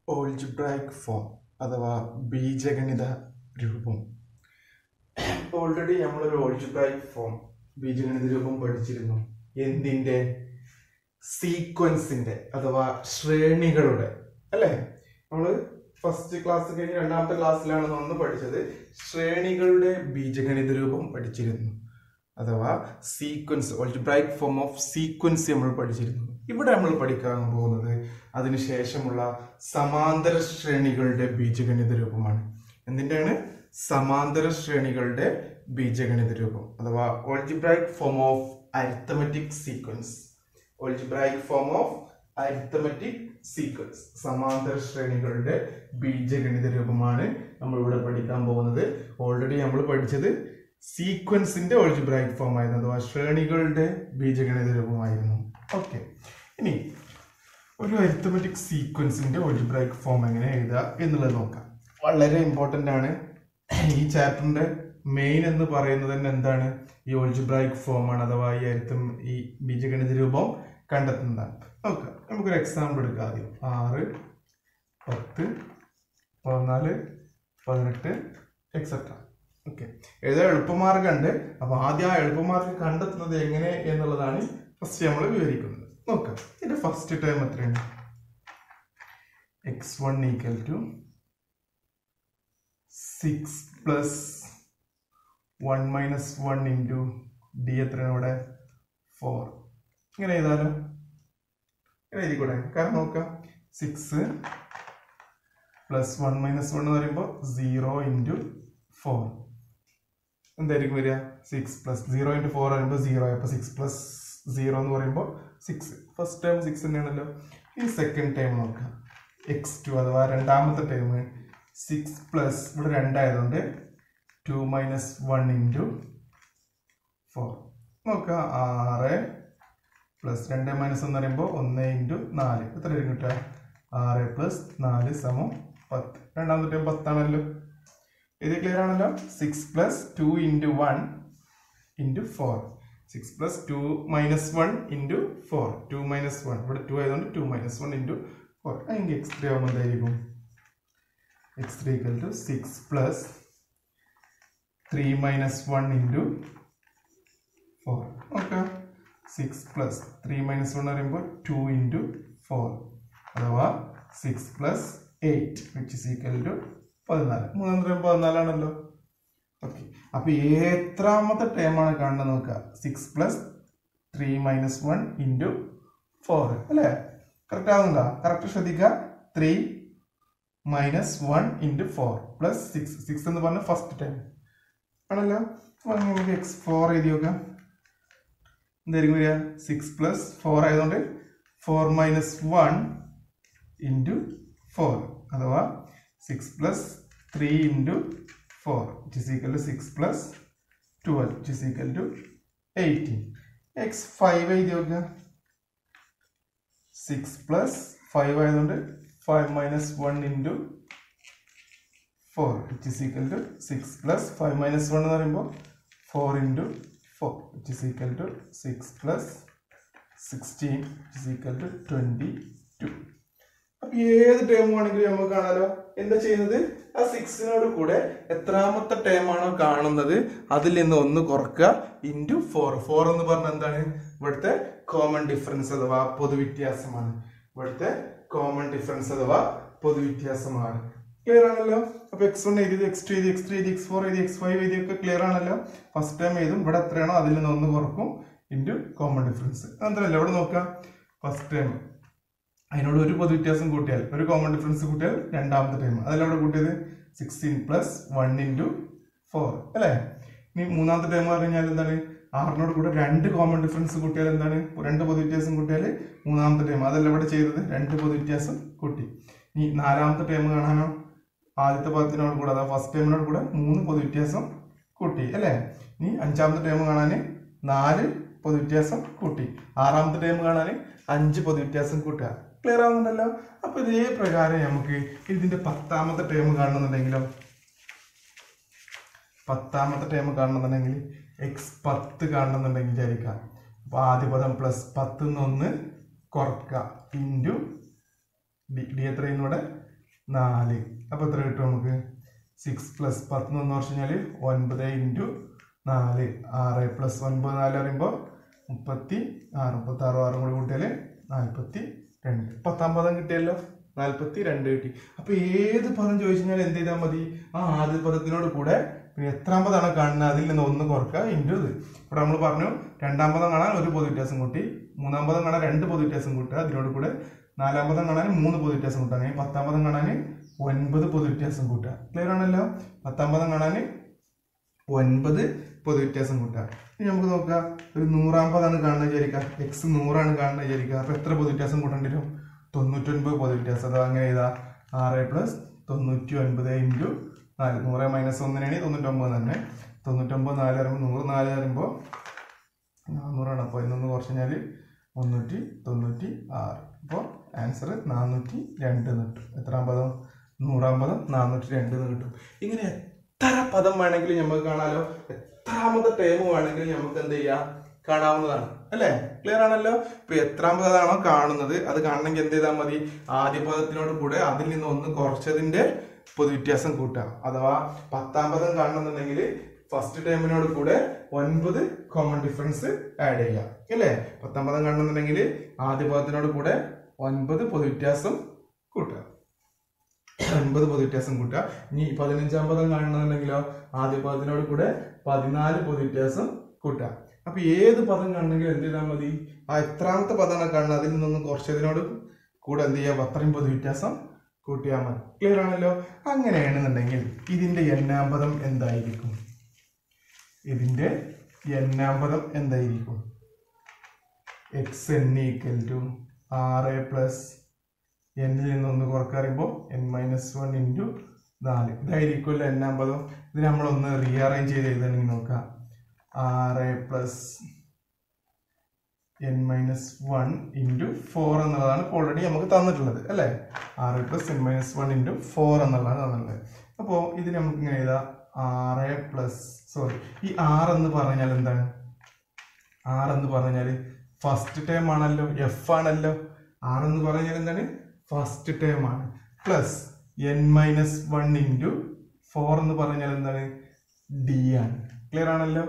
algebraic form അഥവാ ബീജഗണിത രൂപം ഓൾറെഡി നമ്മളൊരു ഓൾജിബ്രായിക് ഫോം ബീജഗണിത രൂപം പഠിച്ചിരുന്നു എന്തിൻ്റെ സീക്വൻസിന്റെ അഥവാ ശ്രേണികളുടെ അല്ലേ നമ്മൾ ഫസ്റ്റ് ക്ലാസ് കഴിഞ്ഞ് രണ്ടാമത്തെ ക്ലാസ്സിലാണ് നമ്മൾ പഠിച്ചത് ശ്രേണികളുടെ ബീജഗണിത രൂപം പഠിച്ചിരുന്നു അഥവാ sequence algebraic form of sequence നമ്മൾ പഠിച്ചിരുന്നു ഇവിടെ നമ്മൾ പഠിക്കാൻ പോകുന്നത് അതിനുശേഷമുള്ള സമാന്തര ശ്രേണികളുടെ ബീജഗണിത രൂപമാണ് എന്തിൻ്റെയാണ് സമാന്തര ശ്രേണികളുടെ ബീജഗണിത രൂപം അഥവാ algebraic form of arithmetic sequence algebraic form of arithmetic sequence സമാന്തര ശ്രേണികളുടെ ബീജഗണിത രൂപമാണ് നമ്മൾ ഇവിടെ പഠിക്കാൻ പോകുന്നത് ഓൾറെഡി നമ്മൾ പഠിച്ചത് സീക്വൻസിന്റെ ഓൾജിബ്രായിക് ഫോം ആയിരുന്നു അഥവാ ശ്രേണികളുടെ ബീജഗണിത രൂപമായിരുന്നു ഓക്കെ ഇനി ഒരു അരിത്തമെറ്റിക് സീക്വൻസിന്റെ ഓൾജിബ്രായിക് ഫോം എങ്ങനെ എഴുതുക എന്നുള്ളത് നോക്കാം വളരെ ഇമ്പോർട്ടൻ്റ് ആണ് ഈ ചാപ്റ്ററിന്റെ മെയിൻ എന്ന് പറയുന്നത് തന്നെ എന്താണ് ഈ ഓൾജിബ്രായിക് ഫോം ആണ് അഥവാ ഈ അരിത്തം ഈ ബീജഗണിത രൂപം കണ്ടെത്തുന്നതാണ് നോക്കാം നമുക്കൊരു എക്സാമ്പിൾ എടുക്കാം ആദ്യം ആറ് പത്ത് പതിനാല് പതിനെട്ട് എക്സെട്ര ഓക്കെ എഴുതാൻ എളുപ്പമാർഗമുണ്ട് അപ്പൊ ആദ്യം ആ എളുപ്പമാർഗം കണ്ടെത്തുന്നത് എങ്ങനെ എന്നുള്ളതാണ് ഫസ്റ്റ് നമ്മൾ വിവരിക്കുന്നത് നോക്കാം ഇതിന്റെ ഫസ്റ്റ് ടൈം എത്രയാണ് x one equal to six plus one minus one into d എത്രയാണ് ഇവിടെ ഫോർ ഇങ്ങനെ എഴുതാലോ ഇങ്ങനെ എഴുതിക്കൂടെ കാരണം നോക്കാം six plus one minus one എന്ന് പറയുമ്പോൾ സീറോ ഇൻറ്റു ഫോർ എന്തായിരിക്കും വരിക six plus zero into four പറയുമ്പോൾ സീറോ അപ്പോൾ സിക്സ് പ്ലസ് സീറോ എന്ന് പറയുമ്പോൾ സിക്സ് ഫസ്റ്റ് ടൈം സിക്സ് തന്നെയാണല്ലോ ഇനി സെക്കൻഡ് ടൈം നോക്കാം എക്സ് ടു അഥവാ രണ്ടാമത്തെ ടൈം സിക്സ് പ്ലസ് ഇവിടെ രണ്ടായതുകൊണ്ട് to minus one into four നോക്കാം ആറ് പ്ലസ് രണ്ട് മൈനസ് എന്ന് പറയുമ്പോൾ ഒന്ന് ഇൻറ്റു നാല് എത്ര വരും കിട്ടുക ആറ് പ്ലസ് നാല് സമം പത്ത് രണ്ടാമത്തെ ടൈം പത്താണല്ലോ ഇത് ക്ലിയർ ആണല്ലോ six plus two into one into four six plus two minus one into four two minus one ഇവിടെ ടു ആയതുകൊണ്ട് two minus one into four അതിൻ്റെ എക്സ് ത്രീ ആകുമ്പോൾ എന്തായിരിക്കും x three equal to six plus three minus one into four okay six plus three minus one പറയുമ്പോൾ two into four അഥവാ six plus eight which is equal to പതിനാല് മൂന്നാം തരം പതിനാലാണല്ലോ okay അപ്പൊ എത്രാമത്തെ ടേമാണ് കാണുന്നത് നോക്കുക six plus three minus one into four അല്ലേ കറക്റ്റ് ആവുന്നുണ്ടോ കറക്റ്റ് ശ്രദ്ധിക്കുക three minus one into four plus six six എന്ന് പറഞ്ഞ ഫസ്റ്റ് ടൈം ആണല്ലോ അപ്പൊ നമുക്ക് എക്സ് ഫോർ എഴുതി നോക്കാം എന്തായിരിക്കും വരിക സിക്സ് പ്ലസ് ഫോർ ആയതുകൊണ്ട് four minus one into four അഥവാ six plus three into four it is equal to six plus twelve it is equal to eighteen x five എഴുതി നോക്കുക സിക്സ് പ്ലസ് ഫൈവ് ആയതുകൊണ്ട് five minus one into four it is equal to six plus five minus one എന്ന് പറയുമ്പോൾ four into four it is equal to six plus sixteen it is equal to twenty two അപ്പൊ ഏത് term ആണെങ്കിലും നമുക്ക് കാണാലോ എന്താ ചെയ്യുന്നത് ആ സിക്സിനോട് കൂടെ എത്രാമത്തെ ടേം ആണോ കാണുന്നത് അതിൽ നിന്ന് ഒന്ന് കുറക്കുക ഇൻറ്റു ഫോർ ഫോർ എന്ന് പറഞ്ഞാൽ എന്താണ് ഇവിടുത്തെ കോമൺ ഡിഫറൻസ് അഥവാ പൊതുവ്യത്യാസമാണ് ഇവിടുത്തെ കോമൺ ഡിഫറൻസ് അഥവാ പൊതുവ്യത്യാസമാണ് ക്ലിയർ ആണല്ലോ അപ്പൊ എക്സ് വൺ എഴുതി എക്സ് ടു എഴുതി എക്സ് ത്രീ എഴുതി എക്സ് ഫോർ എഴുതി എക്സ് ഫൈവ് എഴുതി ഒക്കെ ക്ലിയർ ആണല്ലോ ഫസ്റ്റ് ടൈം എഴുതും ഇവിടെ എത്രയാണോ അതിൽ നിന്ന് ഒന്ന് കുറക്കും ഇൻറ്റു കോമൺ ഡിഫറൻസ് അത്രയല്ല ഇവിടെ നോക്കാം ഫസ്റ്റ് ടൈം അതിനോട് ഒരു പൊതു വ്യത്യാസം കൂട്ടിയാൽ ഒരു കോമൺ ഡിഫറൻസ് കൂട്ടിയാൽ രണ്ടാമത്തെ ടൈം അതല്ല ഇവിടെ കൂട്ടിയത് sixteen plus one into four അല്ലേ ഇനി മൂന്നാമത്തെ ടൈം പറഞ്ഞു കഴിഞ്ഞാൽ എന്താണ് ആറിനോട് കൂടെ രണ്ട് കോമൺ ഡിഫറൻസ് കൂട്ടിയാൽ എന്താണ് രണ്ട് പൊതു വ്യത്യാസം കൂട്ടിയാൽ മൂന്നാമത്തെ ടൈം അതല്ല ഇവിടെ ചെയ്തത് രണ്ട് പൊതു വ്യത്യാസം കൂട്ടി ഇനി നാലാമത്തെ ടൈം കാണാനോ ആദ്യത്തെ പദത്തിനോട് കൂടെ അതായത് ഫസ്റ്റ് ടൈമിനോട് കൂടെ മൂന്ന് പൊതു വ്യത്യാസം കൂട്ടി അല്ലേ ഇനി അഞ്ചാമത്തെ ടൈം കാണാൻ നാല് പൊതു വ്യത്യാസം കൂട്ടി ആറാമത്തെ ടൈം കാണാൻ അഞ്ച് പൊതു വ്യത്യാസം കൂട്ടുക ക്ലിയർ ആവുന്നുണ്ടല്ലോ അപ്പൊ ഇതേ പ്രകാരം നമുക്ക് ഇതിന്റെ പത്താമത്തെ ടേം കാണുന്നുണ്ടെങ്കിലോ പത്താമത്തെ ടേം കാണുന്നുണ്ടെങ്കിൽ എക്സ് പത്ത് കാണുന്നുണ്ടെങ്കിൽ വിചാരിക്കാം അപ്പൊ ആദ്യ പദം പ്ലസ് പത്ത് ഒന്ന് കുറക്കുക ഇൻറ്റു ഡി ഡി എത്രയും ഇവിടെ നാല് അപ്പോൾ എത്ര കിട്ടും നമുക്ക് സിക്സ് പ്ലസ് പത്ത് എന്ന് പറഞ്ഞു കഴിഞ്ഞാൽ ഒൻപത് ഇൻറ്റു നാല് ആറ് പ്ലസ് ഒൻപത് നാല് പറയുമ്പോൾ മുപ്പത്തി ആറ് മുപ്പത്തി ആറ് ആറും കൂടി കൂട്ടിയാൽ നാൽപ്പത്തി രണ്ട് പത്താം പദം കിട്ടിയല്ലോ നാൽപ്പത്തി രണ്ട് കിട്ടി അപ്പൊ ഏത് പദം ചോദിച്ചു കഴിഞ്ഞാൽ എന്ത് ചെയ്താൽ മതി ആ ആദ്യ പദത്തിനോട് കൂടെ പിന്നെ എത്രാം പദമാണ് കാണുന്നത് അതിൽ നിന്ന് ഒന്ന് കുറക്കുക ഇൻറ്റു ഇത് ഇവിടെ നമ്മൾ പറഞ്ഞു രണ്ടാം പദം കാണാൻ ഒരു പൊതു വ്യത്യാസം കൂട്ടി മൂന്നാം പദം കാണാൻ രണ്ട് പൊതു വ്യത്യാസം കൂട്ടുക അതിനോട് കൂടെ നാലാം പദം കാണാൻ മൂന്ന് പൊതു വ്യത്യാസം കൂട്ടുക അങ്ങനെ പത്താം പദം കാണാൻ ഒൻപത് പൊതു വ്യത്യാസം കൂട്ടുക ക്ലിയർ ആണല്ലോ പത്താം പദം കാണാൻ ഒൻപത് പൊതു വ്യത്യാസം കൂട്ടുക ഇനി നമുക്ക് നോക്കാം ഒരു നൂറാം പദമാണ് കാണുന്നത് വിചാരിക്കുക എക്സ് നൂറാണ് കാണുന്നത് വിചാരിക്കുക അപ്പൊ എത്ര പൊതു വ്യത്യാസം കൂട്ടേണ്ടി വരും തൊണ്ണൂറ്റൊൻപത് പൊതു വ്യത്യാസം അഥവാ അങ്ങനെ ചെയ്താ ആറ് പ്ലസ് തൊണ്ണൂറ്റി ഒൻപത് ഇൻറ്റു നാല് നൂറ് മൈനസ് ഒന്നിനാണ് തൊണ്ണൂറ്റൊമ്പത് തന്നെ തൊണ്ണൂറ്റൊമ്പത് നാല് പറയുമ്പോൾ നൂറ് നാല് പറയുമ്പോൾ നാനൂറാണ് അപ്പോൾ ഇന്നൊന്ന് കുറച്ച് കഴിഞ്ഞാൽ മുന്നൂറ്റി തൊണ്ണൂറ്റി ആറ് അപ്പോൾ ആൻസർ നാനൂറ്റി രണ്ട് എന്ന് കിട്ടും എത്രാം പദം നൂറാം പദം നാനൂറ്റി രണ്ട് എന്ന് കിട്ടും ഇങ്ങനെ എത്ര പദം വേണമെങ്കിലും നമുക്ക് കാണാലോ എത്രാമത്തെ ടേം വേണമെങ്കിലും നമുക്ക് എന്ത് ചെയ്യാം കാണാവുന്നതാണ് അല്ലേ ക്ലിയർ ആണല്ലോ ഇപ്പൊ എത്രാം പദമാണോ കാണുന്നത് അത് കാണണമെങ്കിൽ എന്ത് ചെയ്താൽ മതി ആദ്യ പദത്തിനോട് കൂടെ അതിൽ നിന്ന് ഒന്ന് കുറച്ചതിന്റെ പൊതുവ്യത്യാസം കൂട്ടുക അഥവാ പത്താം പദം കാണണമെന്നുണ്ടെങ്കിൽ ഫസ്റ്റ് ടേമിനോട് കൂടെ ഒൻപത് കോമൺ ഡിഫറൻസ് ആഡ് ചെയ്യാം അല്ലേ പത്താം പദം കാണണമെന്നുണ്ടെങ്കിൽ ആദ്യ പദത്തിനോട് കൂടെ ഒൻപത് പൊതുവ്യത്യാസം കൂട്ടുക ഒൻപത് പൊതുവ്യത്യാസം കൂട്ടുക ഇനി പതിനഞ്ചാം പദം കാണണമെന്നുണ്ടെങ്കിലോ ആദ്യ പദത്തിനോട് കൂടെ പതിനാല് പൊതുവ്യത്യാസം കൂട്ടുക അപ്പൊ ഏത് പദം കാണണമെങ്കിലും എന്ത് ചെയ്താൽ മതി ആ എത്രാമത്തെ പദമാണ് കാണുന്നത് അതിൽ നിന്നൊന്ന് കുറച്ചതിനോട് കൂടെ എന്ത് ചെയ്യാം അത്രയും പൊതുവ്യത്യാസം കൂട്ടിയാൽ മതി ക്ലിയർ ആണല്ലോ അങ്ങനെയാണെന്നുണ്ടെങ്കിൽ ഇതിന്റെ എണ്ണാം പദം എന്തായിരിക്കും ഇതിന്റെ എണ്ണാം പദം എന്തായിരിക്കും എക്സ് എൻ ഈക്വൽ ടു ആറ് പ്ലസ് എന്നിൽ നിന്ന് ഒന്ന് കുറക്കറിയുമ്പോൾ എൻ മൈനസ് വൺ ഇൻറ്റു നാല് ഇതായിരിക്കുമല്ലോ എണ്ണാം പദം ഇത് നമ്മളൊന്ന് റീഅറേഞ്ച് ചെയ്ത് എഴുതണമെങ്കിൽ നോക്കാം ആറ് plus n minus one into four എന്നുള്ളതാണ് ഓൾറെഡി നമുക്ക് തന്നിട്ടുള്ളത് അല്ലേ ആറ് plus n minus one into four എന്നുള്ളതാണ് തന്നിട്ടുള്ളത് അപ്പോൾ ഇത് നമുക്ക് ഇങ്ങനെ എഴുതാം ആറ് പ്ലസ് സോറി ഈ ആറ് എന്ന് പറഞ്ഞാൽ എന്താണ് ആറ് എന്ന് പറഞ്ഞാൽ ഫസ്റ്റ് ടേം ആണല്ലോ എഫ് ആണല്ലോ ആറ് എന്ന് പറഞ്ഞാൽ എന്താണ് ഫസ്റ്റ് ടേം ആണ് plus n minus one into four എന്ന് പറഞ്ഞാൽ എന്താണ് ഡി ആണ് ക്ലിയർ ആണല്ലോ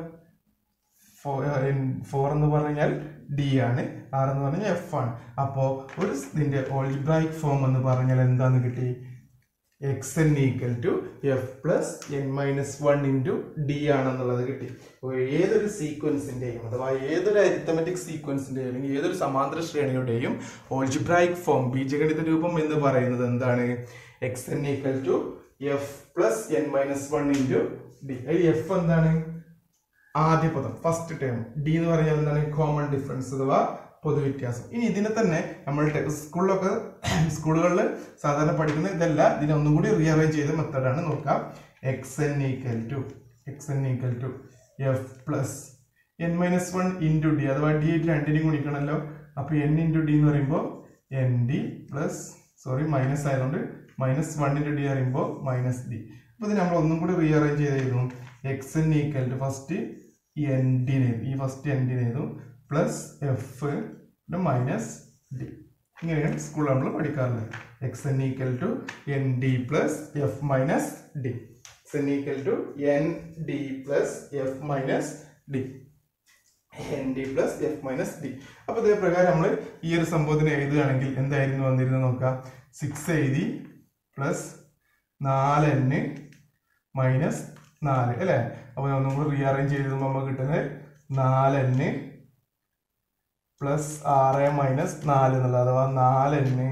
ഫോർ എന്ന് പറഞ്ഞാൽ ഡി ആണ് ആർ എന്ന് പറഞ്ഞാൽ എഫ് ആണ് അപ്പോൾ ഒരു ഇതിന്റെ ഓൾജിബ്രായിക് ഫോം എന്ന് പറഞ്ഞാൽ എന്താന്ന് കിട്ടി x n equal to f plus n minus one into d ആണെന്നുള്ളത് കിട്ടി അപ്പോൾ ഏതൊരു സീക്വൻസിന്റെയും അഥവാ ഏതൊരു അരിത്തമെറ്റിക് സീക്വൻസിന്റെയും അല്ലെങ്കിൽ ഏതൊരു സമാന്തര ശ്രേണിയുടെയും ഓൾജിബ്രായിക് ഫോം ബീജഗണിത രൂപം എന്ന് പറയുന്നത് എന്താണ് x n equal to f plus n minus one into d അതിൽ എഫ് എന്താണ് ആദ്യ പദം ഫസ്റ്റ് ടേം ഡി എന്ന് പറഞ്ഞാൽ എന്താണ് കോമൺ ഡിഫറൻസ് അഥവാ പൊതുവ്യത്യാസം ഇനി ഇതിനെ തന്നെ നമ്മൾ ടെ- സ്കൂളിലൊക്കെ സ്കൂളുകളിൽ സാധാരണ പഠിക്കുന്ന ഇതല്ല ഇതിനെ ഒന്നും കൂടി റീഅറേഞ്ച് ചെയ്ത മെത്തഡാണ് നോക്കാം x n equal to x n equal to f plus n minus one into d അഥവാ ഡി ആയിട്ട് രണ്ടിനെയും ഗുണിക്കണമല്ലോ അപ്പോൾ എൻ ഇൻറ്റു ഡി എന്ന് പറയുമ്പോൾ n d plus sorry minus ആയതുകൊണ്ട് മൈനസ് വൺ ഇൻറ്റു ഡി പറയുമ്പോൾ മൈനസ് ഡി അപ്പോൾ ഇത് നമ്മൾ ഒന്നും കൂടി റീഅറേഞ്ച് ചെയ്തായിരുന്നു x n equal to first n ഡിന് ഈ ഫസ്റ്റ് എൻ ഡിന് എഴുതും പ്ലസ് എഫ് മൈനസ് ഡി ഇങ്ങനെയാണ് സ്കൂളിൽ നമ്മൾ പഠിക്കാറുള്ളത് x n equal to n d plus f minus d x n equal to n d plus f minus d n d plus f minus d അപ്പൊ ഇതേ പ്രകാരം നമ്മൾ ഈ ഒരു സംഭവത്തിന് എഴുതുകയാണെങ്കിൽ എന്തായിരുന്നു വന്നിരുന്നത് നോക്കാം സിക്സ് എഴുതി പ്ലസ് നാല് എന് മൈനസ് നാല് അല്ലേ അപ്പൊ ഒന്നും കൂടി റീഅറേഞ്ച് ചെയ്തുമ്പോൾ നമുക്ക് കിട്ടുന്നത് നാല് എന് പ്ലസ് ആറ് മൈനസ് നാല് എന്നുള്ളത് അഥവാ നാല് എന്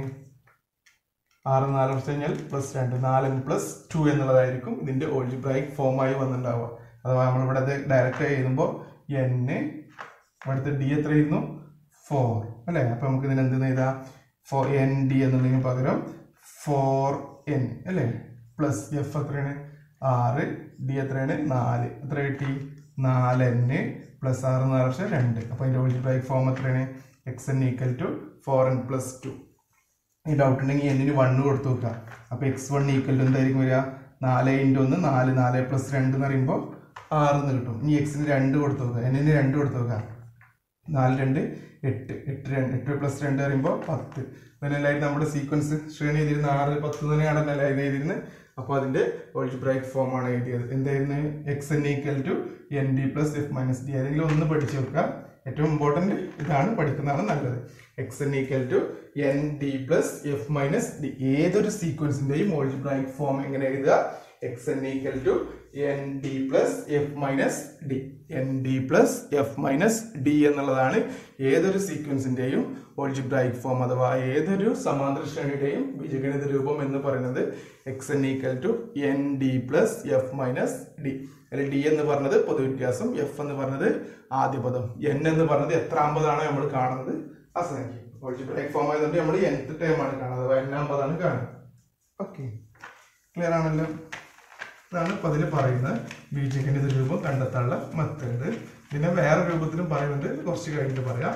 ആറ് നാല് കുറച്ച് കഴിഞ്ഞാൽ പ്ലസ് രണ്ട് നാല് എൻ പ്ലസ് ടു എന്നുള്ളതായിരിക്കും ഇതിന്റെ ഓൾജിബ്രായിക് ഫോമായി വന്നിട്ടുണ്ടാവുക അഥവാ നമ്മളിവിടെ അത് ഡയറക്റ്റ് എഴുതുമ്പോൾ എന്ന് ഇവിടുത്തെ ഡി എത്രയായിരുന്നു ഫോർ അല്ലേ അപ്പൊ നമുക്ക് ഇതിന് എന്തെന്ന് എഴുതാം ഫോർ എൻ ഡി എന്നുള്ളതിന് പകരം ഫോർ എൻ അല്ലേ പ്ലസ് എഫ് എത്രയാണ് ആറ് ഡി എത്രയാണ് നാല് എത്ര കിട്ടി നാല് എൻ പ്ലസ് ആറ് നാല് പക്ഷേ രണ്ട് അപ്പൊ അതിന്റെ ഓൾജിബ്രായിക് ഫോം എത്രയാണ് x n equal to four n plus two ഈ ഡൗട്ട് ഉണ്ടെങ്കിൽ എന്നിന് വണ്ണ് കൊടുത്തു നോക്കുക അപ്പൊ എക്സ് വൺ ഈക്വൽ ടു എന്തായിരിക്കും വരിക നാല് ഇൻറ്റു ഒന്ന് നാല് നാല് പ്ലസ് രണ്ട് എന്ന് പറയുമ്പോൾ ആറ് എന്ന് കിട്ടും ഇനി എക്സിന് രണ്ട് കൊടുത്തു നോക്കുക എന്നിന് രണ്ട് കൊടുത്തു നോക്കുക നാല് രണ്ട് എട്ട് എട്ട് രണ്ട് എട്ട് പ്ലസ് രണ്ട് പറയുമ്പോൾ പത്ത് ഇതിനെല്ലായിരുന്നു നമ്മുടെ സീക്വൻസ് ശ്രേണി എഴുതിയിരുന്ന ആറ് പത്ത് തന്നെയാണ് ലൈൻ എഴുതിയിരുന്നത് അപ്പോൾ അതിന്റെ ഓൾജിബ്രൈറ്റ് ഫോം ആണ് എഴുതിയത് എന്തായിരുന്നു x n equal to n d plus f minus d ഏതെങ്കിലും ഒന്ന് പഠിച്ചു വെക്കുക ഏറ്റവും ഇമ്പോർട്ടന്റ് ഇതാണ് പഠിക്കുന്നതാണ് നല്ലത് x n equal to n d plus f minus d ഏതൊരു സീക്വൻസിന്റെയും ഓൾജിബ്രൈറ്റ് ഫോം എങ്ങനെ എഴുതുക x n equal to n d plus f minus d n d plus f minus d എന്നുള്ളതാണ് ഏതൊരു സീക്വൻസിന്റെയും ഓൾജിബ്രൈക്ക് ഫോം അഥവാ ഏതൊരു സമാന്തര ശ്രേണിയുടെയും ബീജഗണിത രൂപം എന്ന് പറയുന്നത് x n equal to n d plus f minus d അതിൽ ഡി എന്ന് പറഞ്ഞത് പൊതുവ്യത്യാസം എഫ് എന്ന് പറഞ്ഞത് ആദ്യ പദം എൻ എന്ന് പറഞ്ഞത് എത്രാമ്പതാണോ നമ്മൾ കാണുന്നത് ആ സംഖ്യ ഓൾജിബ്രൈക്ക് ഫോം ആയതുകൊണ്ട് നമ്മൾ nth ടൈം ആണ് കാണുന്നത് അഥവാ എണ്ണാം പദമാണ് കാണുന്നത് ഓക്കെ ക്ലിയർ ആണല്ലോ ഇതാണ് ഇപ്പൊ അതിൽ പറയുന്നത് ബീജഗണിത രൂപം കണ്ടെത്താനുള്ള മെത്തേഡ് പിന്നെ വേറെ രൂപത്തിലും പറയുന്നുണ്ട് ഇത് കുറച്ച് കഴിഞ്ഞിട്ട് പറയാം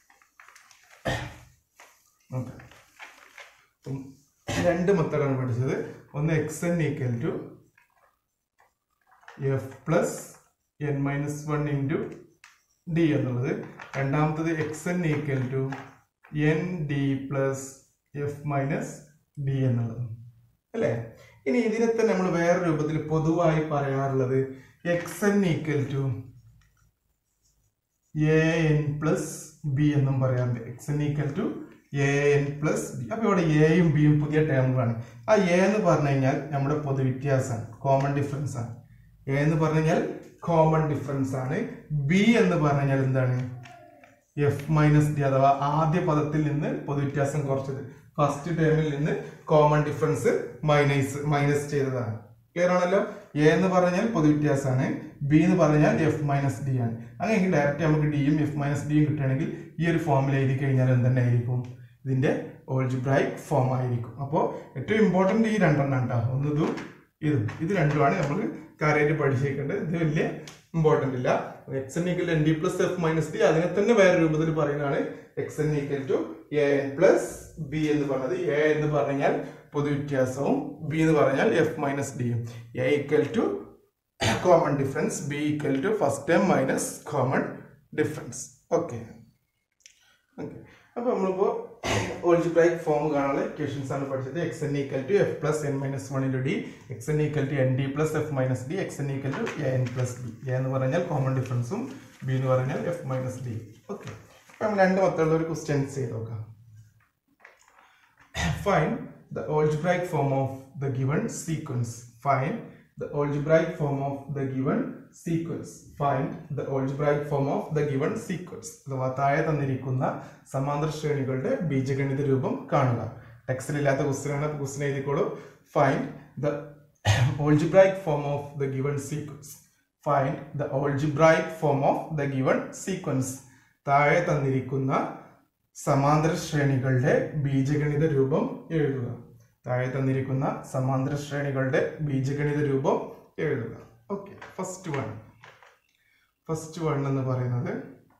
ഓക്കെ രണ്ട് മെത്തേഡാണ് പഠിച്ചത് ഒന്ന് x n equal to f plus n minus one into d എന്നുള്ളത് രണ്ടാമത്തത് x n equal to n d plus f minus d എന്നുള്ളത് അല്ലേ ഇനി ഇതിനെ തന്നെ നമ്മൾ വേറെ രൂപത്തിൽ പൊതുവായി പറയാറുള്ളത് x n equal to a n plus b എന്നും പറയാറുണ്ട് x n equal to a n plus b അപ്പൊ ഇവിടെ എയും ബിയും പുതിയ ടേമുകളാണ് ആ എ എന്ന് പറഞ്ഞു കഴിഞ്ഞാൽ നമ്മുടെ പൊതുവ്യത്യാസമാണ് കോമൺ ഡിഫറൻസ് ആണ് എ എന്ന് പറഞ്ഞു കഴിഞ്ഞാൽ കോമൺ ഡിഫറൻസ് ആണ് ബി എന്ന് പറഞ്ഞു കഴിഞ്ഞാൽ എന്താണ് എഫ് മൈനസ് ഡി അഥവാ ആദ്യ പദത്തിൽ നിന്ന് പൊതുവ്യത്യാസം കുറച്ചത് ഫസ്റ്റ് ടേമിൽ നിന്ന് കോമൺ ഡിഫറൻസ് മൈനസ് മൈനസ് ചെയ്തതാണ് ക്ലിയർ ആണല്ലോ എ എന്ന് പറഞ്ഞാൽ പൊതുവ്യത്യാസമാണ് ബി എന്ന് പറഞ്ഞാൽ എഫ് മൈനസ് ഡി ആണ് അങ്ങനെയെങ്കിൽ ഡയറക്റ്റ് നമുക്ക് ഡിയും എഫ് മൈനസ് ഡിയും കിട്ടുകയാണെങ്കിൽ ഈ ഒരു ഫോമിൽ എഴുതി കഴിഞ്ഞാൽ എന്തെന്നെ ആയിരിക്കും ഇതിന്റെ ഓൾജിബ്രൈക്ക് ഫോം ആയിരിക്കും അപ്പോൾ ഏറ്റവും ഇമ്പോർട്ടന്റ് ഈ രണ്ടെണ്ണം കേട്ടോ ഒന്ന് ഇതും ഇതും ഇത് രണ്ടുമാണ് നമ്മൾ കാര്യമായിട്ട് പഠിച്ചേക്കേണ്ടത് ഇത് വലിയ ഇമ്പോർട്ടന്റ് ഇല്ല x n equal n d plus f minus d അതിനെ തന്നെ വേറെ രൂപത്തിൽ പറയുന്നതാണ് x n equal to a n plus b എന്ന് പറഞ്ഞത് എ എന്ന് പറഞ്ഞാൽ പൊതുവ്യത്യാസവും ബി എന്ന് പറഞ്ഞാൽ എഫ് മൈനസ് ഡിയും a equal to common difference b equal to first time minus common difference okay okay അപ്പൊ നമ്മളിപ്പോ ഓൾജിബ്രൈക്ക് ഫോം കാണാനുള്ള ഇക്വേഷൻസ് ആണ് പഠിച്ചത് x n equal to f plus n minus one into d x n equal to n d plus f minus d x n equal to a n plus d a എന്ന് പറഞ്ഞാൽ common ഡിഫറൻസും B എന്ന് പറഞ്ഞാൽ f minus D okay അപ്പൊ നമ്മൾ രണ്ട് മൊത്തമുള്ള ഒരു questions ചെയ്ത് നോക്കാം find the algebraic form of the given sequence find the algebraic form of the given sequence find the algebraic form of the given sequence അഥവാ താഴെ തന്നിരിക്കുന്ന സമാന്തര ശ്രേണികളുടെ ബീജഗണിത രൂപം കാണുക ടെക്സ്റ്റിൽ ഇല്ലാത്ത ക്വസ്റ്റ്യൻ ആണ് ക്വസ്റ്റ്യൻ എഴുതിക്കോളൂ find the algebraic form of the given sequence find the algebraic form of the given sequence താഴെ തന്നിരിക്കുന്ന സമാന്തര ശ്രേണികളുടെ ബീജഗണിത രൂപം എഴുതുക താഴെ തന്നിരിക്കുന്ന സമാന്തര ശ്രേണികളുടെ ബീജഗണിത രൂപം എഴുതുക okay first one first one എന്ന് പറയുന്നത്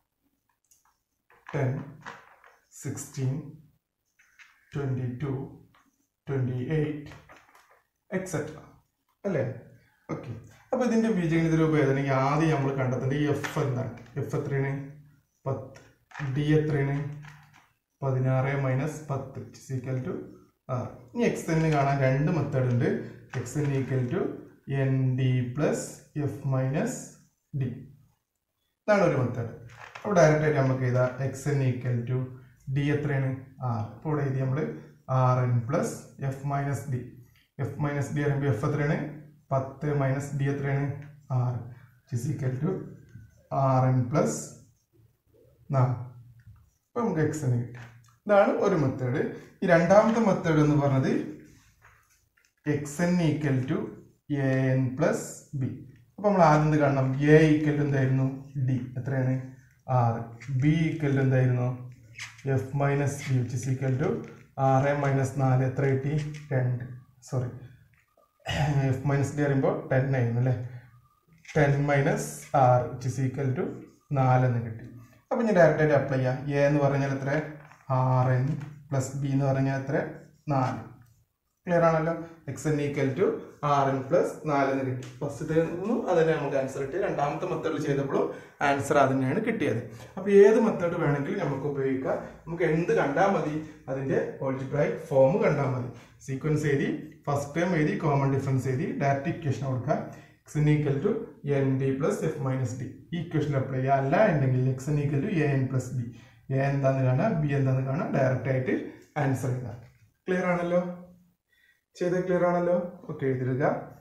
ten sixteen twenty two twenty eight etcetera അല്ലേ ഓക്കെ അപ്പൊ ഇതിന്റെ ബീജഗണിത രൂപം ഏതാണെങ്കിൽ ആദ്യം നമ്മൾ കണ്ടെത്തേണ്ട ഈ എഫ് എന്താണ് എഫ് എത്രയാണ് പത്ത് ഡി എത്രയാണ് പതിനാറ് മൈനസ് പത്ത് ഈക്വൽ ടു ആറ് ഇനി എക്സ് എന്ന് കാണാൻ രണ്ട് മെത്തേഡ് ഉണ്ട് x n equal to n d plus f minus d ഇതാണ് ഒരു മെത്തേഡ് അപ്പോൾ ഡയറക്റ്റ് ആയിട്ട് നമുക്ക് എഴുതാ x n equal to d എത്രയാണ് ആറ് അപ്പോൾ ഇവിടെ എഴുതി നമ്മൾ r n plus f minus d f minus d പറയുമ്പോൾ എഫ് എത്രയാണ് പത്ത് മൈനസ് ഡി എത്രയാണ് ആറ് equal to r n plus നാല് അപ്പോൾ നമുക്ക് എക്സ് എന്ന് കിട്ടി ഇതാണ് ഒരു മെത്തേഡ് ഈ രണ്ടാമത്തെ മെത്തേഡ് എന്ന് പറഞ്ഞത് x n equal to a n plus b അപ്പോൾ നമ്മൾ ആദ്യം എന്ത് കാണണം എ ഈക്വൽ ടു എന്തായിരുന്നു ഡി എത്രയാണ് ആറ് ബി ഈക്വൽ ടു എന്തായിരുന്നു f minus d which is equal to ആറ് മൈനസ് നാല് എത്ര കിട്ടി രണ്ട് സോറി എഫ് മൈനസ് ഡി പറയുമ്പോൾ ടെൻ ആയിരുന്നു അല്ലേ ടെൻ മൈനസ് ആറ് വിച്ച് ഇസ് ഈക്വൽ ടു നാലെന്ന് കിട്ടി അപ്പം ഞാൻ ഡയറക്റ്റ് ആയിട്ട് അപ്ലൈ ചെയ്യാം എ എന്ന് പറഞ്ഞാൽ എത്ര ആറ് എൻ പ്ലസ് ബി എന്ന് പറഞ്ഞാൽ എത്ര നാല് ക്ലിയർ ആണല്ലോ x n equal to r n plus നാലെന്ന് കിട്ടി ഫസ്റ്റത്തെ അതിനെ നമുക്ക് ആൻസർ കിട്ടി രണ്ടാമത്തെ മെത്തേഡിൽ ചെയ്തപ്പോഴും ആൻസർ അത് തന്നെയാണ് കിട്ടിയത് അപ്പോൾ ഏത് മെത്തേഡ് വേണമെങ്കിലും നമുക്ക് ഉപയോഗിക്കാം നമുക്ക് എന്ത് കണ്ടാൽ മതി അതിന്റെ ഓൾജിബ്രൈക്ക് ഫോം കണ്ടാൽ മതി സീക്വൻസ് എഴുതി ഫസ്റ്റ് ടൈം എഴുതി കോമൺ ഡിഫറൻസ് എഴുതി ഡയറക്റ്റ് ഇക്വേഷൻ കൊടുക്കാം x n equal to n d plus f minus d ഈ ഇക്വേഷൻ അപ്ലൈ ചെയ്യുക അല്ല ഉണ്ടെങ്കിൽ x n equal to a n plus b a എന്താന്ന് കാണാം ബി എന്താന്ന് കാണാം ഡയറക്റ്റ് ആയിട്ട് ആൻസർ എഴുതാം ക്ലിയർ ആണല്ലോ ചെയ്ത് ക്ലിയർ ആണല്ലോ ഓക്കെ എഴുതിടുക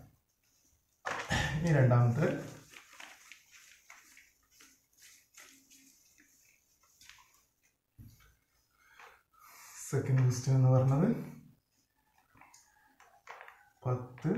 ഇനി രണ്ടാമത്തെ സെക്കൻഡ് ക്വസ്റ്റ്യൻ എന്ന് പറഞ്ഞത് പത്ത്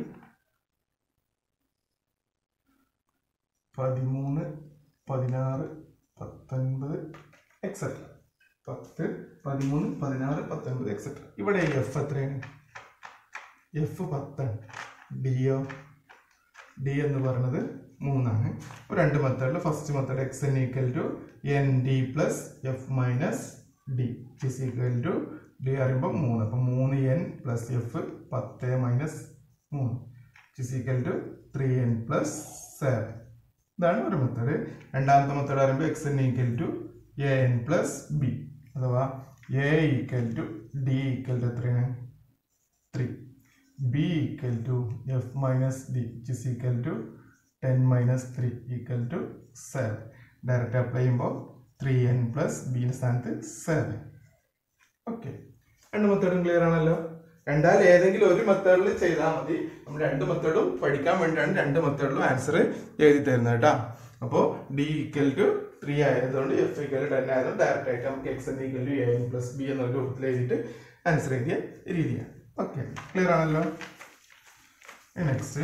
പതിമൂന്ന് പതിനാറ് പത്തൊൻപത് എക്സെട്ര പത്ത് പതിമൂന്ന് പതിനാറ് പത്തൊൻപത് എക്സെട്ര ഇവിടെ എഫ് എത്രയാണ് എഫ് പത്താണ് ഡിയോ ഡി എന്ന് പറയുന്നത് മൂന്നാണ് അപ്പോൾ രണ്ട് മെത്തേഡിൽ first method x n equal to n d plus f minus d is equal to d പറയുമ്പോൾ മൂന്ന് അപ്പോൾ മൂന്ന് എൻ പ്ലസ് എഫ് പത്ത് മൈനസ് മൂന്ന് is equal to three n plus seven ഇതാണ് ഒരു മെത്തേഡ് രണ്ടാമത്തെ മെത്തേഡ് പറയുമ്പോൾ x n equal to a n plus b അഥവാ a equal to d equal to എത്രയാണ് three b equal to f minus d which is equal to 10 minus 3 equal to 7 direct apply ചെയ്യുമ്പോൾ three n plus ബിയുടെ സ്ഥാനത്ത് seven okay രണ്ട് മെത്തേഡും clear ആണല്ലോ രണ്ടാൽ ഏതെങ്കിലും ഒരു മെത്തേഡിൽ ചെയ്താൽ മതി നമ്മൾ രണ്ട് മെത്തേഡും പഠിക്കാൻ വേണ്ടിയാണ് രണ്ട് മെത്തേഡിലും ആൻസർ എഴുതി തരുന്നത് കേട്ടോ അപ്പോൾ ഡി ഈക്വൽ ടു ത്രീ ആയതുകൊണ്ട് എഫ് ഈക്വൽ ടു ടെൻ ആയതുകൊണ്ട് ഡയറക്റ്റ് ആയിട്ട് നമുക്ക് x n equal to a n plus b എന്ന രൂപത്തിൽ എഴുതിയിട്ട് ആൻസർ എഴുതിയ രീതിയാണ് ഓക്കെ ക്ലിയർ ആണല്ലോ നെക്സ്റ്റ്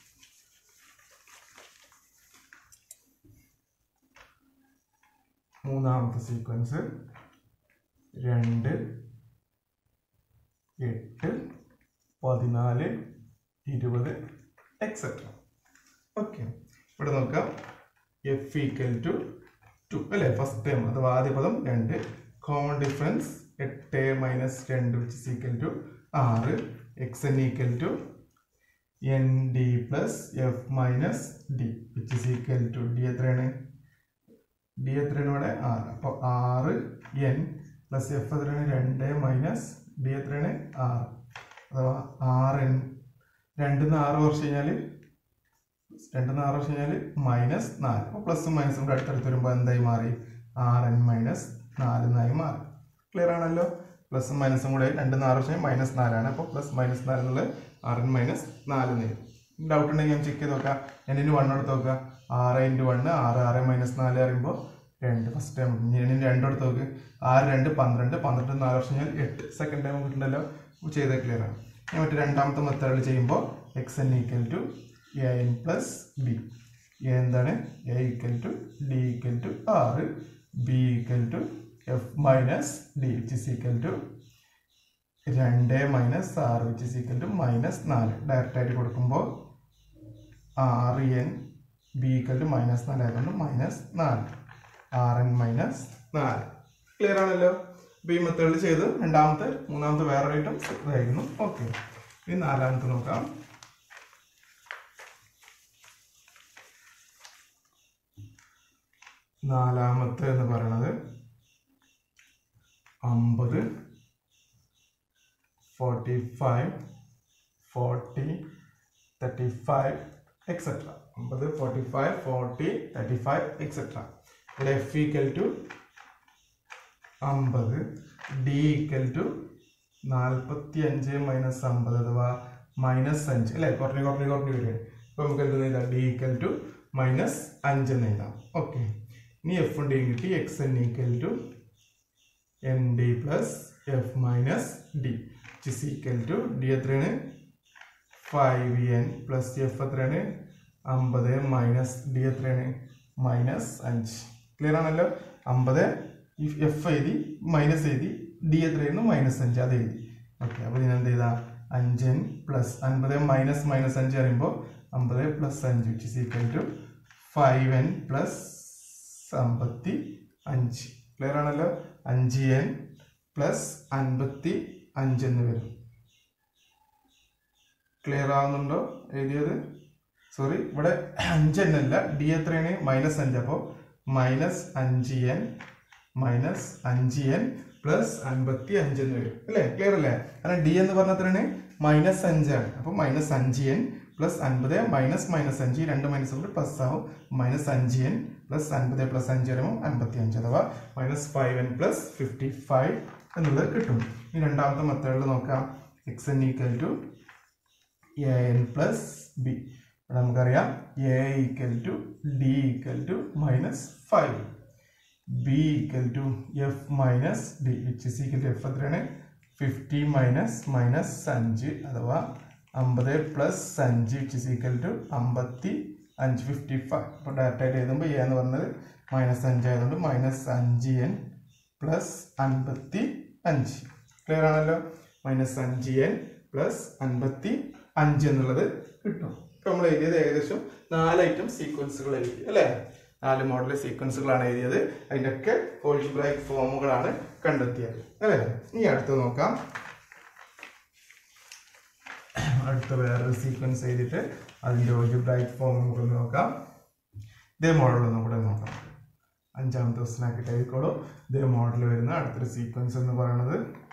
മൂന്നാമത്തെ സീക്വൻസ് രണ്ട് എട്ട് പതിനാല് ഇരുപത് എക്സെട്ര ഓക്കെ ഇവിടെ നോക്കാം എഫ് ഈക്വൽ ടു ടു അല്ലേ ഫസ്റ്റ് ടൈം അഥവാ ആദ്യ പദം രണ്ട് കോമൺ ഡിഫറൻസ് എട്ട് മൈനസ് രണ്ട് വിച്ച് ഈക്വൽ ടു ആറ് x n equal to n d plus f minus d which is equal to d എത്രയാണ് ഡി എത്രയാണ് ഇവിടെ ആറ് അപ്പോൾ ആറ് എൻ പ്ലസ് എഫ് എത്രയാണ് രണ്ട് മൈനസ് ഡി എത്രയാണ് ആറ് അഥവാ ആറ് എൻ രണ്ടിന്ന് ആറ് കുറച്ച് കഴിഞ്ഞാൽ രണ്ടിന്ന് ആറ് കുറച്ച് കഴിഞ്ഞാൽ മൈനസ് നാല് അപ്പോൾ പ്ലസും മൈനസും കൂടെ അടുത്തടുത്ത് വരുമ്പോൾ എന്തായി മാറി ആറ് എൻ മൈനസ് നാല് എന്നായി മാറി ക്ലിയർ ആണല്ലോ പ്ലസും മൈനസും കൂടെ രണ്ട് ആറ് വർഷം മൈനസ് നാലാണ് അപ്പോൾ പ്ലസ് മൈനസ് നാല് എന്നുള്ളത് ആറ് മൈനസ് നാല് എന്ന് ഡൗട്ട് ഉണ്ടെങ്കിൽ ഞാൻ ചെക്ക് ചെയ്ത് നോക്കാം എന്നിന് വൺ എടുത്ത് നോക്കുക ആറ് ഇൻറ്റു വണ്ണ് ആറ് ആറ് മൈനസ് നാല് പറയുമ്പോൾ രണ്ട് ഫസ്റ്റ് ടൈം ഞാൻ രണ്ട് എടുത്ത് നോക്ക് ആറ് രണ്ട് പന്ത്രണ്ട് പന്ത്രണ്ട് നാല് വർഷം ഞാൻ എട്ട് സെക്കൻഡ് ടൈം കിട്ടുന്നല്ലോ ചെയ്ത ക്ലിയർ ആണ് ഞാൻ മറ്റേ രണ്ടാമത്തെ മെത്തേഡിൽ ചെയ്യുമ്പോൾ x n equal to a n plus b a എന്താണ് a equal to d equal to ആറ് b equal to f minus d which is equal to രണ്ട് മൈനസ് ആറ് which is equal to minus നാല് direct ആയിട്ട് കൊടുക്കുമ്പോൾ ആറ് n b equal to minus നാല് ആയതുകൊണ്ട് മൈനസ് നാല് ആറ് എൻ മൈനസ് നാല് ക്ലിയർ ആണല്ലോ അപ്പോൾ ഈ മെത്തേഡിൽ ചെയ്ത് രണ്ടാമത്തെ മൂന്നാമത്തെ വേറെ ഐറ്റം ഇതായിരുന്നു ഓക്കെ ഇനി നാലാമത്തെ നോക്കാം നാലാമത്തെ എന്ന് പറയുന്നത് അമ്പത് forty five forty thirty five etcetera അമ്പത് forty five forty thirty five etcetera ഇവിടെ എഫ് ഈക്വൽ ടു അമ്പത് ഡി ഈക്വൽ ടു നാൽപ്പത്തി അഞ്ച് മൈനസ് അമ്പത് അഥവാ മൈനസ് അഞ്ച് അല്ലേ കുറഞ്ഞ് കുറഞ്ഞ് കുറഞ്ഞ് വരികയാണ് അപ്പോൾ നമുക്ക് എന്ത് എഴുതാം ഡി ഈക്വൽ ടു മൈനസ് അഞ്ച് എന്ന് എഴുതാം ഓക്കെ ഇനി എഫ് ഡിയും കിട്ടി x n equal to n d plus f minus d is equal to d എത്രയാണ് ഫൈവ് എൻ പ്ലസ് എഫ് എത്രയാണ് അമ്പത് മൈനസ് ഡി എത്രയാണ് മൈനസ് അഞ്ച് ക്ലിയർ ആണല്ലോ അമ്പത് എഫ് എഴുതി മൈനസ് എഴുതി ഡി എത്രയായിരുന്നു മൈനസ് അഞ്ച് അത് എഴുതി ഓക്കെ അപ്പോൾ ഇതിന് എന്ത് ചെയ്താ അഞ്ചൻ പ്ലസ് അൻപത് മൈനസ് മൈനസ് അഞ്ച് പറയുമ്പോൾ അമ്പത് പ്ലസ് അഞ്ച് which is equal to five n plus അമ്പത്തി അഞ്ച് ക്ലിയർ ആണല്ലോ അഞ്ച് എൻ പ്ലസ് അൻപത്തി അഞ്ച് എന്ന് വരും ക്ലിയർ ആവുന്നുണ്ടോ എഴുതിയത് സോറി ഇവിടെ അഞ്ച് എൻ അല്ല ഡി എത്രയാണ് മൈനസ് അഞ്ച് അപ്പോൾ മൈനസ് അഞ്ച് എൻ മൈനസ് അഞ്ച് എൻ പ്ലസ് അൻപത്തി അഞ്ച് എന്ന് വരും അല്ലേ ക്ലിയർ അല്ലേ കാരണം ഡി എന്ന് പറഞ്ഞ എത്രയാണ് മൈനസ് അഞ്ചാണ് അപ്പോൾ മൈനസ് അഞ്ച് എൻ പ്ലസ് അൻപത് മൈനസ് മൈനസ് അഞ്ച് ഈ രണ്ട് മൈനസ് കൊണ്ട് പ്ലസ് ആവും മൈനസ് അഞ്ച് എൻ പ്ലസ് അൻപത് പ്ലസ് അഞ്ച് വരുമ്പോൾ അൻപത്തി അഞ്ച് അഥവാ minus five n plus fifty five എന്നുള്ളത് കിട്ടും ഈ രണ്ടാമത്തെ മെത്തേഡിൽ നോക്കാം x n equal to a n plus b ഇവിടെ നമുക്കറിയാം a equal to d equal to minus five b equal to f minus d which is equal to f എത്രയാണ് fifty minus minus അഞ്ച് അഥവാ അമ്പത് പ്ലസ് അഞ്ച് which is equal to അമ്പത്തി അഞ്ച് fifty five അപ്പോൾ ഡയറക്റ്റായിട്ട് എഴുതുമ്പോൾ എ എന്ന് പറഞ്ഞത് മൈനസ് അഞ്ച് ആയതുകൊണ്ട് മൈനസ് അഞ്ച് എൻ പ്ലസ് അൻപത്തി അഞ്ച് ക്ലിയർ ആണല്ലോ മൈനസ് അഞ്ച് എൻ പ്ലസ് അൻപത്തി അഞ്ച് എന്നുള്ളത് കിട്ടും ഇപ്പം നമ്മൾ എഴുതിയത് ഏകദേശം നാല് ഐറ്റം സീക്വൻസുകൾ എഴുതി അല്ലേ നാല് മോഡൽ സീക്വൻസുകളാണ് എഴുതിയത് അതിൻ്റെ ഒക്കെ ഓൾജിബ്രായിക് ഫോമുകളാണ് കണ്ടെത്തിയത് അല്ലേ ഇനി അടുത്ത് നോക്കാം അടുത്ത വേറൊരു സീക്വൻസ് എഴുതിയിട്ട് അതിൻ്റെ ഓൾജിബ്രായിക് ഫോം നമുക്കൊന്ന് നോക്കാം ഇതേ മോഡൽ ഒന്നും കൂടെ നോക്കാം അഞ്ചാമത്തെ ദിവസത്തിനാക്കിയിട്ട് എഴുതിക്കോളൂ ഇതേ മോഡൽ വരുന്ന അടുത്തൊരു സീക്വൻസ് എന്ന് പറയുന്നത്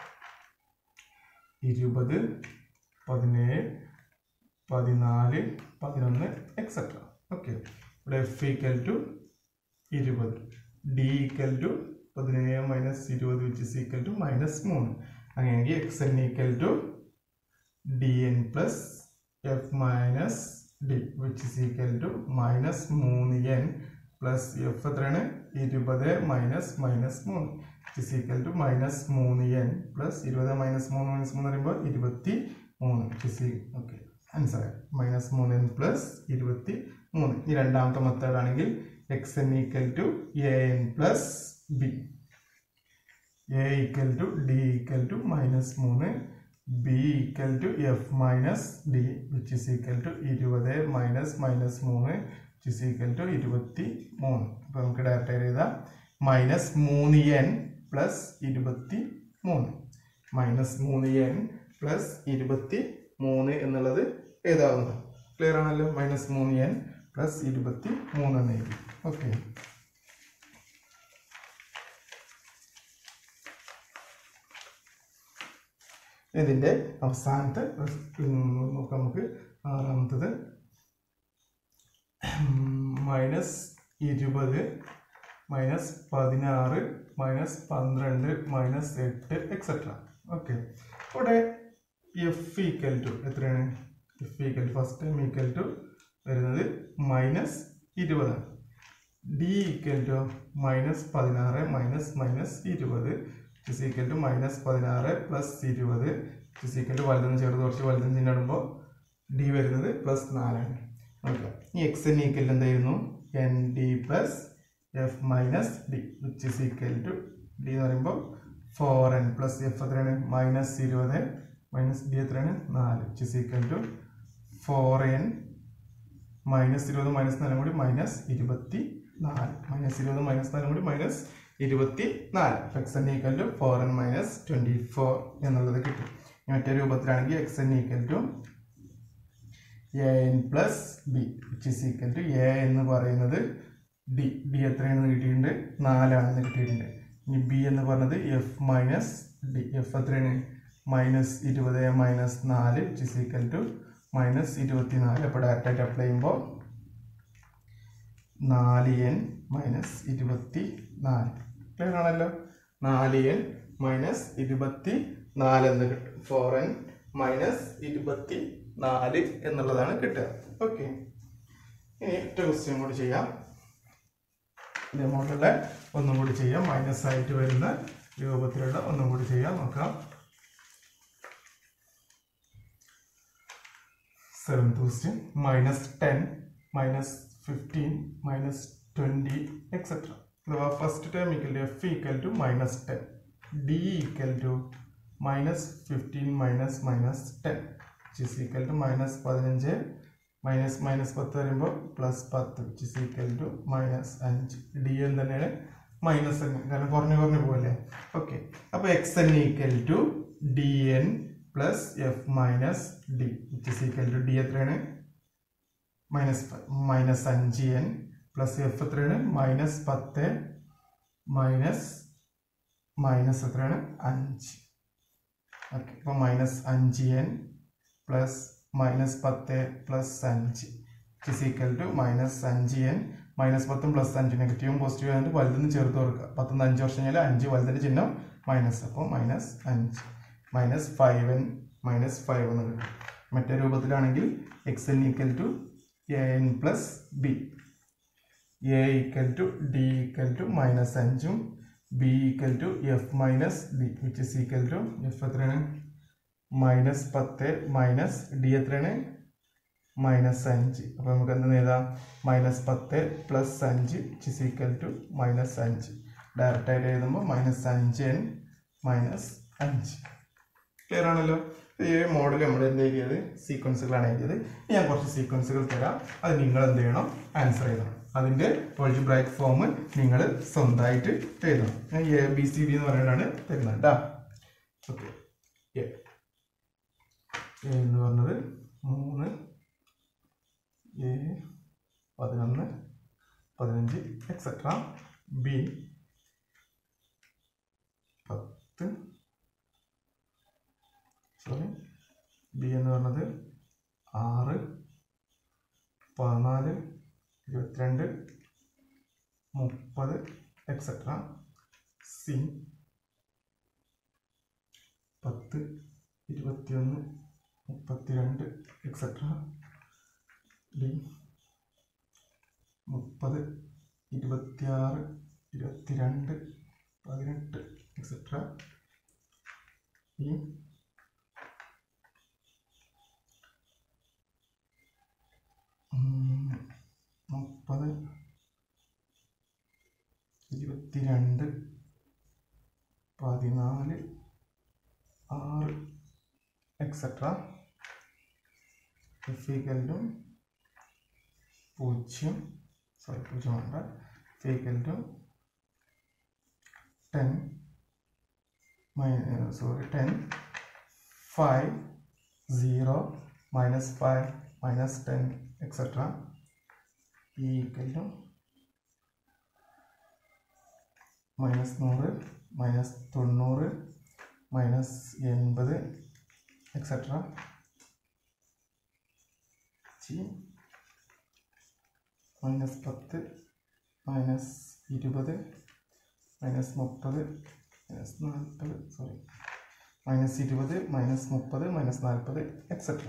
ഇരുപത് പതിനേഴ് പതിനാല് പതിനൊന്ന് എക്സെട്ര ഓക്കെ ഇവിടെ എഫ് ഈക്വൽ ടു ഇരുപത് ഡി ഈക്വൽ ടു പതിനേഴ് മൈനസ് ഇരുപത് which is equal to minus മൂന്ന് അങ്ങനെയെങ്കിൽ x n equal to d n plus f minus d which is equal to minus മൂന്ന് എൻ പ്ലസ് എഫ് എത്രയാണ് ഇരുപത് minus minus മൂന്ന് is equal to minus മൂന്ന് n plus ഇരുപത് minus മൂന്ന് minus മൂന്ന് പറയുമ്പോൾ ഇരുപത്തി മൂന്ന് ഇസ് ഓക്കെ ആൻസർ മൈനസ് മൂന്ന് എൻ പ്ലസ് ഇരുപത്തി മൂന്ന് ഈ രണ്ടാമത്തെ മെത്തേഡ് ആണെങ്കിൽ x n equal to a n plus b a equal to d equal to minus മൂന്ന് b equal to f minus d which is equal to ഇരുപത് minus minus മൂന്ന് which is equal to ഇരുപത്തി മൂന്ന് അപ്പോൾ നമുക്ക് direct എഴുതാം minus മൂന്ന് n plus ഇരുപത്തി മൂന്ന് മൈനസ് മൂന്ന് എൻ പ്ലസ് ഇരുപത്തി മൂന്ന് എന്നുള്ളത് എഴുതാവുന്നതാണ് ക്ലിയർ ആണല്ലോ മൈനസ് മൂന്ന് എൻ പ്ലസ് ഇരുപത്തി മൂന്ന് എന്ന് എഴുതി ഓക്കെ ഇതിൻ്റെ അവസാനത്തെ നോക്കാം നമുക്ക് ആറാമത്തത് മൈനസ് ഇരുപത് മൈനസ് പതിനാറ് മൈനസ് പന്ത്രണ്ട് മൈനസ് എട്ട് എക്സെട്ര ഓക്കെ ഇവിടെ എഫ് ഈക്വൽ ടു എത്രയാണ് f equal first time equal to വരുന്നത് മൈനസ് ഇരുപതാണ് ഡി ഈക്വൽ ടു മൈനസ് പതിനാറ് മൈനസ് മൈനസ് ഇരുപത് ഇസ് ഈക്വൽ ടു മൈനസ് പതിനാറ് പ്ലസ് ഇരുപത് ഇസ് ഈക്വൽ ടു വലുതെന്ന് ചെറുത് കുറച്ച് വലുതെന്ന് ചിഹ്നിടുമ്പോൾ ഡി വരുന്നത് പ്ലസ് നാലാണ് ഓക്കെ ഈ എക്സ് എൻ ഈക്വൽ എന്തായിരുന്നു n d plus f minus d which is equal to d എന്ന് പറയുമ്പോൾ ഫോർ എൻ പ്ലസ് എഫ് എത്രയാണ് മൈനസ് ഇരുപത് മൈനസ് ഡി എത്രയാണ് നാല് which is equal to four n minus ഇരുപത് മൈനസ് നാലും കൂടി മൈനസ് ഇരുപത്തി നാല് മൈനസ് ഇരുപത് മൈനസ് നാലും കൂടി മൈനസ് ഇരുപത്തി നാല് x n equal to four n minus twenty four എന്നുള്ളത് കിട്ടും മറ്റേ രൂപത്തിലാണെങ്കിൽ x n equal to a n plus b which is equal to a എന്ന് പറയുന്നത് ഡി ഡി എത്രയാണെന്ന് കിട്ടിയിട്ടുണ്ട് നാലാണെന്ന് കിട്ടിയിട്ടുണ്ട് ഇനി ബി എന്ന് പറഞ്ഞത് എഫ് മൈനസ് ഡി എഫ് എത്രയാണ് മൈനസ് ഇരുപത് മൈനസ് നാല് which is equal to minus ഇരുപത്തി നാല് അപ്പോൾ ഡയറക്റ്റായിട്ട് അപ്ലൈ ചെയ്യുമ്പോൾ നാല് എൻ മൈനസ് ഇരുപത്തി നാല് ക്ലിയർ ആണല്ലോ നാല് എൻ മൈനസ് ഇരുപത്തി നാല് എന്ന് കിട്ടും ഫോർ എൻ മൈനസ് ഇരുപത്തി നാല് എന്നുള്ളതാണ് കിട്ടുക ഓക്കെ ഇനി ഒറ്റ ക്വസ്റ്റ്യൻ കൂടി ചെയ്യാം ഇതേ മോഡലിലെ ഒന്നും കൂടി ചെയ്യാം മൈനസ് ആയിട്ട് വരുന്ന രൂപത്തിലുള്ള ഒന്നും കൂടി ചെയ്യാം നോക്കാം seventh question minus ten minus fifteen minus twenty etcetera അഥവാ first time equal to f equal to minus ten d equal to minus fifteen minus minus ten is equal to minus പതിനഞ്ച് minus minus പത്ത് വരുമ്പോൾ plus പത്ത് is equal to minus അഞ്ച് d n തന്നെയാണ് minus തന്നെ കാരണം കുറഞ്ഞു കുറഞ്ഞു പോകല്ലേ ഓക്കെ അപ്പോൾ x n equal to d n plus f minus d which is equal to d എത്രയാണ് മൈനസ് മൈനസ് അഞ്ച് എൻ പ്ലസ് എഫ് എത്രയാണ് മൈനസ് പത്ത് മൈനസ് മൈനസ് എത്രയാണ് അഞ്ച് ഓക്കെ ഇപ്പോൾ മൈനസ് അഞ്ച് എൻ പ്ലസ് മൈനസ് പത്ത് പ്ലസ് അഞ്ച് ഇസ് ഈക്വൽ ടു മൈനസ് അഞ്ച് എൻ മൈനസ് പത്തും പ്ലസ് അഞ്ച് നെഗറ്റീവും പോസിറ്റീവും ആയിട്ട് വലുതെന്ന് ചേർത്ത് കൊടുക്കുക പത്തുനിന്ന് അഞ്ച് വർഷം കഴിഞ്ഞാൽ അഞ്ച് വലുതിൻ്റെ ചിഹ്നം മൈനസ് അപ്പോൾ മൈനസ് അഞ്ച് minus five n minus five എന്ന് കിട്ടും മറ്റേ രൂപത്തിലാണെങ്കിൽ x n equal to a n plus b a equal to d equal to minus അഞ്ചും b equal to f minus d which is equal to f എത്രയാണ് minus പത്ത് minus d എത്രയാണ് minus അഞ്ച് അപ്പോൾ നമുക്ക് എന്ത് എഴുതാം മൈനസ് പത്ത് പ്ലസ് അഞ്ച് which is equal to minus അഞ്ച് ഡയറക്റ്റായിട്ട് എഴുതുമ്പോൾ മൈനസ് അഞ്ച് എൻ മൈനസ് അഞ്ച് ക്ലിയർ ആണല്ലോ ഈ മോഡൽ നമ്മൾ എന്ത് എഴുതിയത് സീക്വൻസുകളാണ് എഴുതിയത് ഇനി ഞാൻ കുറച്ച് സീക്വൻസുകൾ തരാം അത് നിങ്ങൾ എന്ത് ചെയ്യണം ആൻസർ ചെയ്യണം അതിൻ്റെ ഓൾജിബ്രൈക്ക് ഫോം നിങ്ങൾ സ്വന്തമായിട്ട് എഴുതണം ഞാൻ എ ബി സി ഡി എന്ന് പറയുന്നതാണ് തരുന്നത് കേട്ടോ ഓക്കെ എ എന്ന് പറഞ്ഞത് മൂന്ന് എ പതിനൊന്ന് പതിനഞ്ച് എക്സെട്ര ബി പത്ത് സോറി ബി എന്ന് പറഞ്ഞത് ആറ് പതിനാല് ഇരുപത്തിരണ്ട് മുപ്പത് എക്സെട്ര സി പത്ത് ഇരുപത്തിയൊന്ന് മുപ്പത്തിരണ്ട് എക്സെട്ര ഡി മുപ്പത് ഇരുപത്തിയാറ് ഇരുപത്തിരണ്ട് പതിനെട്ട് എക്സെട്ര ഈ മുപ്പത് ഇരുപത്തിരണ്ട് പതിനാല് ആറ് എക്സെട്ര ഫീക്കലിലും പൂജ്യം സോറി പൂജ്യം വേണ്ട ഫീക്കലിലും ten sorry ten five zero minus five minus ten etcetera equal to minus നൂറ് മൈനസ് തൊണ്ണൂറ് മൈനസ് എൺപത് എക്സെട്ര ജി മൈനസ് പത്ത് മൈനസ് ഇരുപത് മൈനസ് മുപ്പത് മൈനസ് നാൽപ്പത് സോറി മൈനസ് ഇരുപത് മൈനസ് മുപ്പത് മൈനസ് നാൽപ്പത് എക്സെട്ര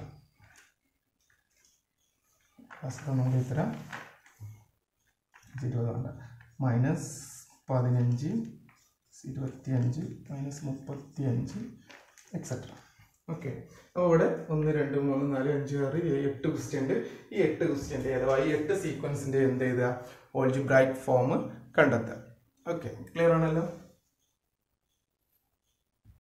ഫസ്റ്റ് ഒന്നുകൂടി ഉത്തരം ഇരുപത് വേണ്ട മൈനസ് പതിനഞ്ച് ഇരുപത്തിയഞ്ച് മൈനസ് മുപ്പത്തി അഞ്ച് എക്സെട്ര ഓക്കെ അപ്പോൾ ഇവിടെ ഒന്ന് രണ്ട് മൂന്ന് നാല് അഞ്ച് ആറ് ഏഴ് എട്ട് ക്വസ്റ്റ്യൻ ഉണ്ട് ഈ എട്ട് ക്വസ്റ്റ്യൻ്റെ അഥവാ ഈ എട്ട് സീക്വൻസിൻ്റെ എന്ത് ചെയ്തുക ഓൾജിബ്രൈറ്റ് ഫോം കണ്ടെത്തുക ഓക്കെ ക്ലിയർ ആണല്ലോ